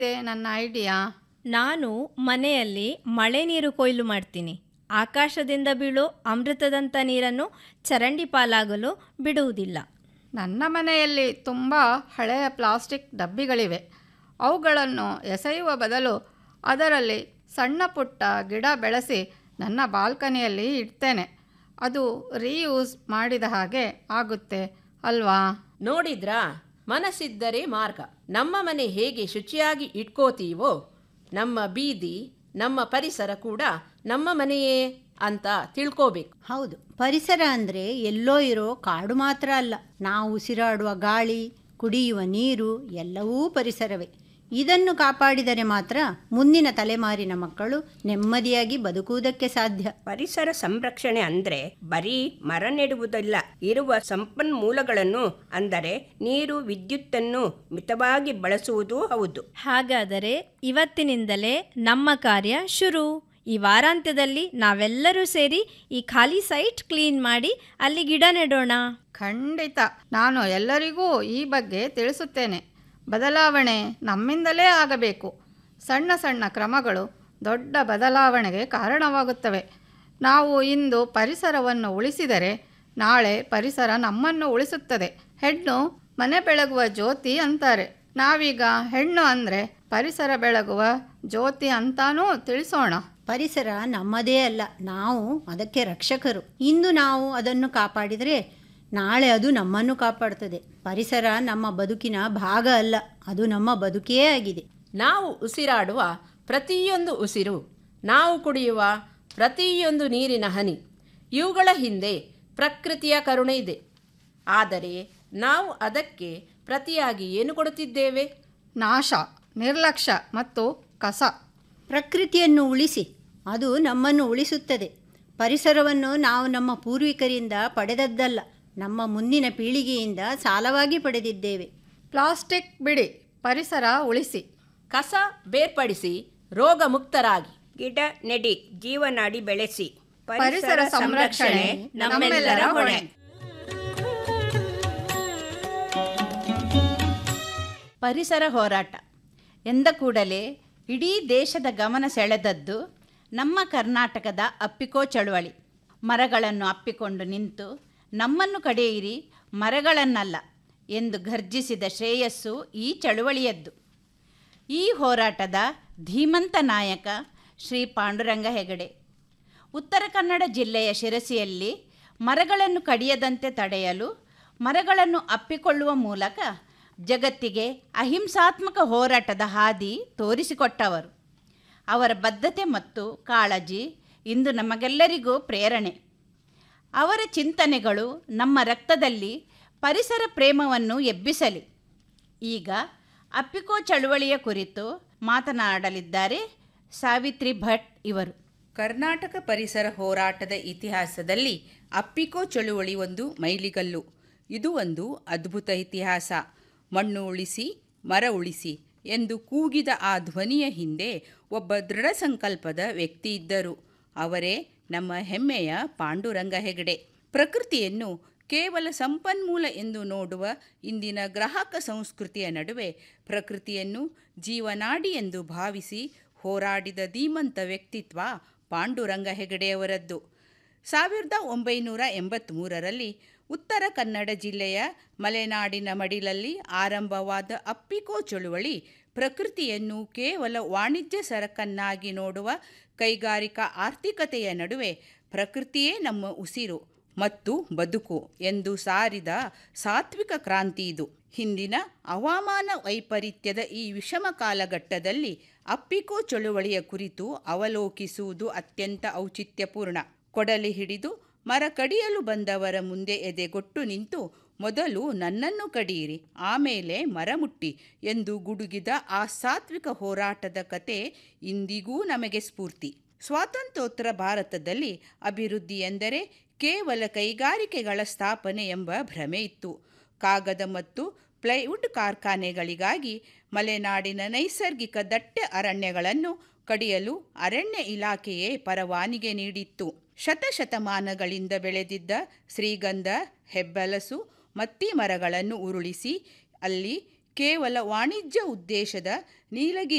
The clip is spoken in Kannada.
ಹೇಗಿದೆ ನನ್ನ ಐಡಿಯಾ ನಾನು ಮನೆಯಲ್ಲಿ ಮಳೆ ನೀರು ಕೊಯ್ಲು ಮಾಡ್ತೀನಿ ಆಕಾಶದಿಂದ ಬೀಳೋ ಅಮೃತದಂಥ ನೀರನ್ನು ಚರಂಡಿ ಪಾಲಾಗಲು ಬಿಡುವುದಿಲ್ಲ ನನ್ನ ಮನೆಯಲ್ಲಿ ತುಂಬ ಹಳೆಯ ಪ್ಲಾಸ್ಟಿಕ್ ಡಬ್ಬಿಗಳಿವೆ ಅವುಗಳನ್ನು ಎಸೆಯುವ ಬದಲು ಅದರಲ್ಲಿ ಸಣ್ಣ ಪುಟ್ಟ ಗಿಡ ಬೆಳೆಸಿ ನನ್ನ ಬಾಲ್ಕನಿಯಲ್ಲಿ ಇಡ್ತೇನೆ ಅದು ರೀಯೂಸ್ ಮಾಡಿದ ಹಾಗೆ ಆಗುತ್ತೆ ಅಲ್ವಾ ನೋಡಿದ್ರಾ ಮನಸ್ಸಿದ್ದರೆ ಮಾರ್ಗ ನಮ್ಮ ಮನೆ ಹೇಗೆ ಶುಚಿಯಾಗಿ ಇಟ್ಕೋತೀವೋ ನಮ್ಮ ಬೀದಿ ನಮ್ಮ ಪರಿಸರ ಕೂಡ ನಮ್ಮ ಮನೆಯೇ ಅಂತ ತಿಳ್ಕೋಬೇಕು ಹೌದು ಪರಿಸರ ಅಂದರೆ ಎಲ್ಲೋ ಇರೋ ಕಾಡು ಮಾತ್ರ ಅಲ್ಲ ನಾವು ಉಸಿರಾಡುವ ಗಾಳಿ ಕುಡಿಯುವ ನೀರು ಎಲ್ಲವೂ ಪರಿಸರವೇ ಇದನ್ನು ಕಾಪಾಡಿದರೆ ಮಾತ್ರ ಮುಂದಿನ ತಲೆಮಾರಿನ ಮಕ್ಕಳು ನೆಮ್ಮದಿಯಾಗಿ ಬದುಕುವುದಕ್ಕೆ ಸಾಧ್ಯ ಪರಿಸರ ಸಂರಕ್ಷಣೆ ಅಂದ್ರೆ ಬರೀ ಮರ ನೆಡುವುದಲ್ಲ ಇರುವ ಸಂಪನ್ಮೂಲಗಳನ್ನು ಅಂದರೆ ನೀರು ವಿದ್ಯುತ್ತನ್ನು ಮಿತವಾಗಿ ಬಳಸುವುದೂ ಹೌದು ಹಾಗಾದರೆ ಇವತ್ತಿನಿಂದಲೇ ನಮ್ಮ ಕಾರ್ಯ ಶುರು ಈ ವಾರಾಂತ್ಯದಲ್ಲಿ ನಾವೆಲ್ಲರೂ ಸೇರಿ ಈ ಖಾಲಿ ಸೈಟ್ ಕ್ಲೀನ್ ಮಾಡಿ ಅಲ್ಲಿ ಗಿಡ ನೆಡೋಣ ಖಂಡಿತ ನಾನು ಎಲ್ಲರಿಗೂ ಈ ಬಗ್ಗೆ ತಿಳಿಸುತ್ತೇನೆ ಬದಲಾವಣೆ ನಮ್ಮಿಂದಲೇ ಆಗಬೇಕು ಸಣ್ಣ ಸಣ್ಣ ಕ್ರಮಗಳು ದೊಡ್ಡ ಬದಲಾವಣೆಗೆ ಕಾರಣವಾಗುತ್ತವೆ ನಾವು ಇಂದು ಪರಿಸರವನ್ನು ಉಳಿಸಿದರೆ ನಾಳೆ ಪರಿಸರ ನಮ್ಮನ್ನು ಉಳಿಸುತ್ತದೆ ಹೆಣ್ಣು ಮನೆ ಬೆಳಗುವ ಜ್ಯೋತಿ ಅಂತಾರೆ ನಾವೀಗ ಹೆಣ್ಣು ಅಂದರೆ ಪರಿಸರ ಬೆಳಗುವ ಜ್ಯೋತಿ ಅಂತಾನೂ ತಿಳಿಸೋಣ ಪರಿಸರ ನಮ್ಮದೇ ಅಲ್ಲ ನಾವು ಅದಕ್ಕೆ ರಕ್ಷಕರು ಇಂದು ನಾವು ಅದನ್ನು ಕಾಪಾಡಿದರೆ ನಾಳೆ ಅದು ನಮ್ಮನ್ನು ಕಾಪಾಡ್ತದೆ ಪರಿಸರ ನಮ್ಮ ಬದುಕಿನ ಭಾಗ ಅಲ್ಲ ಅದು ನಮ್ಮ ಬದುಕೇ ಆಗಿದೆ ನಾವು ಉಸಿರಾಡುವ ಪ್ರತಿಯೊಂದು ಉಸಿರು ನಾವು ಕುಡಿಯುವ ಪ್ರತಿಯೊಂದು ನೀರಿನ ಹನಿ ಇವುಗಳ ಹಿಂದೆ ಪ್ರಕೃತಿಯ ಕರುಣೆ ಇದೆ ಆದರೆ ನಾವು ಅದಕ್ಕೆ ಪ್ರತಿಯಾಗಿ ಏನು ಕೊಡುತ್ತಿದ್ದೇವೆ ನಾಶ ನಿರ್ಲಕ್ಷ್ಯ ಮತ್ತು ಕಸ ಪ್ರಕೃತಿಯನ್ನು ಉಳಿಸಿ ಅದು ನಮ್ಮನ್ನು ಉಳಿಸುತ್ತದೆ ಪರಿಸರವನ್ನು ನಾವು ನಮ್ಮ ಪೂರ್ವಿಕರಿಂದ ಪಡೆದದ್ದಲ್ಲ ನಮ್ಮ ಮುಂದಿನ ಪೀಳಿಗೆಯಿಂದ ಸಾಲವಾಗಿ ಪಡೆದಿದ್ದೇವೆ ಪ್ಲಾಸ್ಟಿಕ್ ಬಿಡಿ ಪರಿಸರ ಉಳಿಸಿ ಕಸ ಬೇರ್ಪಡಿಸಿ ರೋಗ ಮುಕ್ತರಾಗಿ ಗಿಡ ನೆಡಿ ಜೀವನಾಡಿ ಬೆಳೆಸಿ ಪರಿಸರ ಸಂರಕ್ಷಣೆ ನಮ್ಮೆಲ್ಲರ ಹೊಣೆ ಪರಿಸರ ಹೋರಾಟ ಎಂದ ಕೂಡಲೇ ಇಡೀ ದೇಶದ ಗಮನ ಸೆಳೆದದ್ದು ನಮ್ಮ ಕರ್ನಾಟಕದ ಅಪ್ಪಿಕೋ ಚಳುವಳಿ ಮರಗಳನ್ನು ಅಪ್ಪಿಕೊಂಡು ನಿಂತು ನಮ್ಮನ್ನು ಕಡೆಯಿರಿ ಮರಗಳನ್ನಲ್ಲ ಎಂದು ಘರ್ಜಿಸಿದ ಶ್ರೇಯಸ್ಸು ಈ ಚಳುವಳಿಯದ್ದು ಈ ಹೋರಾಟದ ಧೀಮಂತ ನಾಯಕ ಶ್ರೀ ಪಾಂಡುರಂಗ ಹೆಗಡೆ ಉತ್ತರ ಕನ್ನಡ ಜಿಲ್ಲೆಯ ಶಿರಸಿಯಲ್ಲಿ ಮರಗಳನ್ನು ಕಡಿಯದಂತೆ ತಡೆಯಲು ಮರಗಳನ್ನು ಅಪ್ಪಿಕೊಳ್ಳುವ ಮೂಲಕ ಜಗತ್ತಿಗೆ ಅಹಿಂಸಾತ್ಮಕ ಹೋರಾಟದ ಹಾದಿ ತೋರಿಸಿಕೊಟ್ಟವರು ಅವರ ಬದ್ಧತೆ ಮತ್ತು ಕಾಳಜಿ ಇಂದು ನಮಗೆಲ್ಲರಿಗೂ ಪ್ರೇರಣೆ ಅವರ ಚಿಂತನೆಗಳು ನಮ್ಮ ರಕ್ತದಲ್ಲಿ ಪರಿಸರ ಪ್ರೇಮವನ್ನು ಎಬ್ಬಿಸಲಿ ಈಗ ಅಪ್ಪಿಕೋ ಚಳುವಳಿಯ ಕುರಿತು ಮಾತನಾಡಲಿದ್ದಾರೆ ಸಾವಿತ್ರಿ ಭಟ್ ಇವರು ಕರ್ನಾಟಕ ಪರಿಸರ ಹೋರಾಟದ ಇತಿಹಾಸದಲ್ಲಿ ಅಪ್ಪಿಕೋ ಚಳುವಳಿ ಒಂದು ಮೈಲಿಗಲ್ಲು ಇದು ಒಂದು ಅದ್ಭುತ ಇತಿಹಾಸ ಮಣ್ಣು ಉಳಿಸಿ ಮರ ಉಳಿಸಿ ಎಂದು ಕೂಗಿದ ಆ ಧ್ವನಿಯ ಹಿಂದೆ ಒಬ್ಬ ದೃಢ ಸಂಕಲ್ಪದ ವ್ಯಕ್ತಿ ಇದ್ದರು ಅವರೇ ನಮ್ಮ ಹೆಮ್ಮೆಯ ಪಾಂಡುರಂಗ ಹೆಗಡೆ ಪ್ರಕೃತಿಯನ್ನು ಕೇವಲ ಸಂಪನ್ಮೂಲ ಎಂದು ನೋಡುವ ಇಂದಿನ ಗ್ರಾಹಕ ಸಂಸ್ಕೃತಿಯ ನಡುವೆ ಪ್ರಕೃತಿಯನ್ನು ಜೀವನಾಡಿ ಎಂದು ಭಾವಿಸಿ ಹೋರಾಡಿದ ಧೀಮಂತ ವ್ಯಕ್ತಿತ್ವ ಪಾಂಡುರಂಗ ಹೆಗಡೆಯವರದ್ದು ಸಾವಿರದ ಒಂಬೈನೂರ ಎಂಬತ್ತ್ಮೂರರಲ್ಲಿ ಉತ್ತರ ಕನ್ನಡ ಜಿಲ್ಲೆಯ ಮಲೆನಾಡಿನ ಮಡಿಲಲ್ಲಿ ಆರಂಭವಾದ ಅಪ್ಪಿಕೋ ಚಳುವಳಿ ಪ್ರಕೃತಿಯನ್ನು ಕೇವಲ ವಾಣಿಜ್ಯ ಸರಕನ್ನಾಗಿ ನೋಡುವ ಕೈಗಾರಿಕಾ ಆರ್ಥಿಕತೆಯ ನಡುವೆ ಪ್ರಕೃತಿಯೇ ನಮ್ಮ ಉಸಿರು ಮತ್ತು ಬದುಕು ಎಂದು ಸಾರಿದ ಸಾತ್ವಿಕ ಕ್ರಾಂತಿ ಇದು ಹಿಂದಿನ ಹವಾಮಾನ ವೈಪರೀತ್ಯದ ಈ ವಿಷಮ ಕಾಲಘಟ್ಟದಲ್ಲಿ ಅಪ್ಪಿಕೋ ಚಳುವಳಿಯ ಕುರಿತು ಅವಲೋಕಿಸುವುದು ಅತ್ಯಂತ ಔಚಿತ್ಯಪೂರ್ಣ ಕೊಡಲಿ ಹಿಡಿದು ಮರ ಕಡಿಯಲು ಬಂದವರ ಮುಂದೆ ಎದೆಗೊಟ್ಟು ನಿಂತು ಮೊದಲು ನನ್ನನ್ನು ಕಡಿಯಿರಿ ಆಮೇಲೆ ಮರ ಮುಟ್ಟಿ ಎಂದು ಗುಡುಗಿದ ಆ ಸಾತ್ವಿಕ ಹೋರಾಟದ ಕತೆ ಇಂದಿಗೂ ನಮಗೆ ಸ್ಫೂರ್ತಿ ಸ್ವಾತಂತ್ರ್ಯೋತ್ತರ ಭಾರತದಲ್ಲಿ ಅಭಿವೃದ್ಧಿ ಎಂದರೆ ಕೇವಲ ಕೈಗಾರಿಕೆಗಳ ಸ್ಥಾಪನೆ ಎಂಬ ಭ್ರಮೆ ಇತ್ತು ಕಾಗದ ಮತ್ತು ಪ್ಲೈವುಡ್ ಕಾರ್ಖಾನೆಗಳಿಗಾಗಿ ಮಲೆನಾಡಿನ ನೈಸರ್ಗಿಕ ದಟ್ಟ ಅರಣ್ಯಗಳನ್ನು ಕಡಿಯಲು ಅರಣ್ಯ ಇಲಾಖೆಯೇ ಪರವಾನಿಗೆ ನೀಡಿತ್ತು ಶತಶತಮಾನಗಳಿಂದ ಬೆಳೆದಿದ್ದ ಶ್ರೀಗಂಧ ಹೆಬ್ಬಲಸು ಮತ್ತಿ ಮರಗಳನ್ನು ಉರುಳಿಸಿ ಅಲ್ಲಿ ಕೇವಲ ವಾಣಿಜ್ಯ ಉದ್ದೇಶದ ನೀಲಗಿರಿ